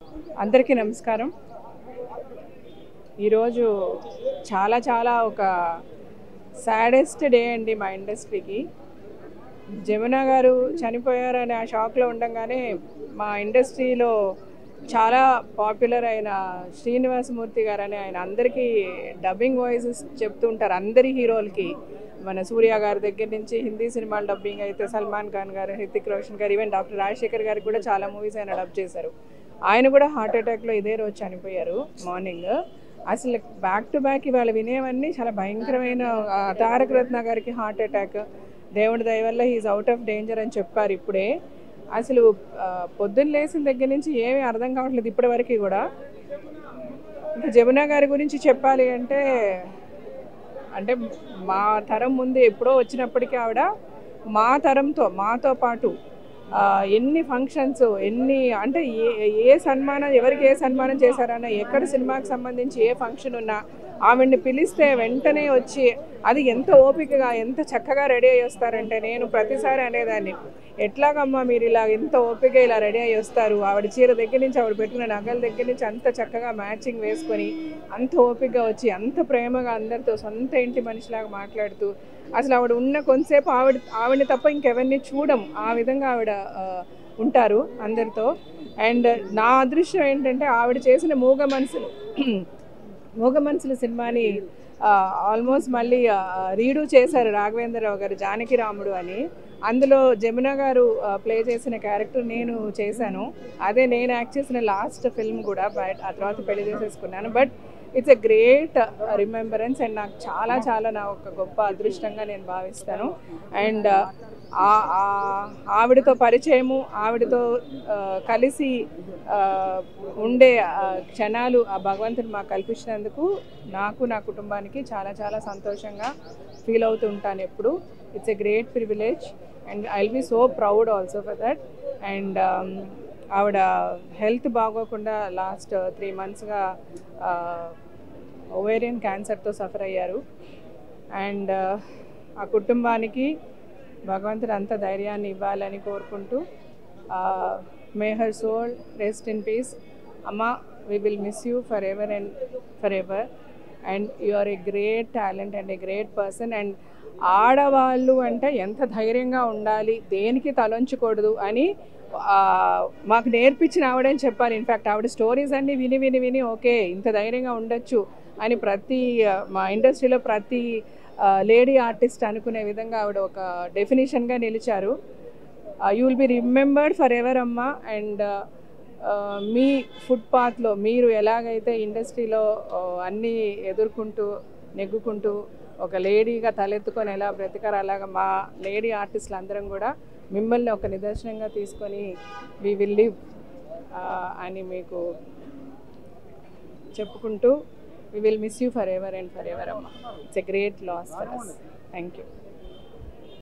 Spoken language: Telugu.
అందరికీ నమస్కారం ఈరోజు చాలా చాలా ఒక సాడెస్ట్ డే అండి మా ఇండస్ట్రీకి జమున గారు చనిపోయారని ఆ షాక్లో ఉండగానే మా ఇండస్ట్రీలో చాలా పాపులర్ అయిన శ్రీనివాసమూర్తి గారు అని ఆయన అందరికీ డబ్బింగ్ వాయిసెస్ చెప్తూ ఉంటారు అందరి హీరోలకి మన సూర్య గారి దగ్గర నుంచి హిందీ సినిమాలు డబ్బింగ్ అయితే సల్మాన్ ఖాన్ గారు హృతిక్ రోషన్ గారు ఈవెన్ డాక్టర్ రాజశేఖర్ గారికి కూడా చాలా మూవీస్ ఆయన డబ్ చేశారు ఆయన కూడా హార్ట్ అటాక్లో ఇదే రోజు చనిపోయారు మార్నింగ్ అసలు బ్యాక్ టు బ్యాక్ ఇవాళ వినేవన్నీ చాలా భయంకరమైన ఆ, తారక రత్న గారికి హార్ట్ అటాక్ దేవుడి దయ వల్ల హీఈస్ అవుట్ ఆఫ్ డేంజర్ అని చెప్పారు ఇప్పుడే అసలు ఆ, పొద్దున్న లేచిన దగ్గర నుంచి ఏమీ అర్థం కావట్లేదు ఇప్పటి వరకు కూడా ఇంకా జమున గారి గురించి చెప్పాలి అంటే అంటే మా తరం ముందు ఎప్పుడో వచ్చినప్పటికీ ఆవిడ మా తరంతో మాతో పాటు ఆ, ఎన్ని ఫంక్షన్స్ ఎన్ని అంటే ఏ ఏ సన్మానం ఎవరికి ఏ సన్మానం చేశారన్న ఎక్కడ సినిమాకి సంబంధించి ఏ ఫంక్షన్ ఉన్నా ఆవిడ్ని పిలిస్తే వెంటనే వచ్చి అది ఎంత ఓపికగా ఎంత చక్కగా రెడీ అయ్యి వస్తారంటే నేను ప్రతిసారి అనేదాన్ని ఎట్లాగమ్మా మీరు ఇలా ఎంత ఓపికగా ఇలా రెడీ అయ్యి వస్తారు ఆవిడ చీర దగ్గర నుంచి ఆవిడ పెట్టిన నగల దగ్గర నుంచి అంత చక్కగా మ్యాచింగ్ వేసుకొని అంత ఓపికగా వచ్చి అంత ప్రేమగా అందరితో సొంత ఇంటి మనిషిలాగా మాట్లాడుతూ అసలు ఆవిడ ఉన్న కొంతసేపు ఆవిడ ఆవిడని తప్ప ఇంకెవరిని చూడం ఆ విధంగా ఆవిడ ఆ, ఉంటారు అందరితో అండ్ నా అదృష్టం ఏంటంటే ఆవిడ చేసిన మూగ మనసులు మూగ మనసులు సినిమాని ఆల్మోస్ట్ మళ్ళీ రీడూ చేశారు రాఘవేంద్రరావు గారు జానకి రాముడు అని అందులో జమున గారు ప్లే చేసిన క్యారెక్టర్ నేను చేశాను అదే నేను యాక్ట్ చేసిన లాస్ట్ ఫిల్మ్ కూడా బట్ ఆ తర్వాత పెళ్లి చేసేసుకున్నాను but it's a great remembrance and నాకు చాలా చాలా నా ఒక గొప్ప అదృష్టంగా నేను భావిస్తాను అండ్ ఆవిడతో పరిచయము ఆవిడతో ఆ, కలిసి ఆ, ఉండే ఆ, క్షణాలు ఆ భగవంతుడు మాకు కల్పించినందుకు నాకు నా కుటుంబానికి చాలా చాలా సంతోషంగా ఫీల్ అవుతూ ఉంటాను ఎప్పుడు it's a great privilege and I will be so proud also for that and ఆవిడ హెల్త్ బాగోకుండా లాస్ట్ త్రీ మంత్స్గా ఓవేరియన్ క్యాన్సర్తో సఫర్ అయ్యారు అండ్ ఆ కుటుంబానికి భగవంతుడు అంత ధైర్యాన్ని ఇవ్వాలని కోరుకుంటూ may her soul rest in peace అమ్మ we will miss you forever and forever and you are a great talent and a great person and ఆడవాళ్ళు అంటే ఎంత ధైర్యంగా ఉండాలి దేనికి తలొంచకూడదు అని ఆ, మాకు నేర్పించిన ఆవిడని చెప్పాలి ఇన్ఫ్యాక్ట్ ఆవిడ స్టోరీస్ అన్నీ విని విని విని ఓకే ఇంత ధైర్యంగా ఉండొచ్చు అని ప్రతి ఆ, మా ఇండస్ట్రీలో ప్రతి లేడీ ఆర్టిస్ట్ అనుకునే విధంగా ఆవిడ ఒక డెఫినేషన్గా నిలిచారు you will be remembered forever అమ్మ అండ్ మీ ఫుట్పాత్లో మీరు ఎలాగైతే ఇండస్ట్రీలో అన్నీ ఎదుర్కొంటూ నెగ్గుకుంటూ ఒక లేడీగా తలెత్తుకొని ఎలా బ్రతికారో అలాగా మా లేడీ ఆర్టిస్టులు అందరం కూడా మిమ్మల్ని ఒక నిదర్శనంగా తీసుకొని వి విల్ లివ్ అని మీకు చెప్పుకుంటూ we will miss you forever and forever అమ్మ it's a great loss for us thank you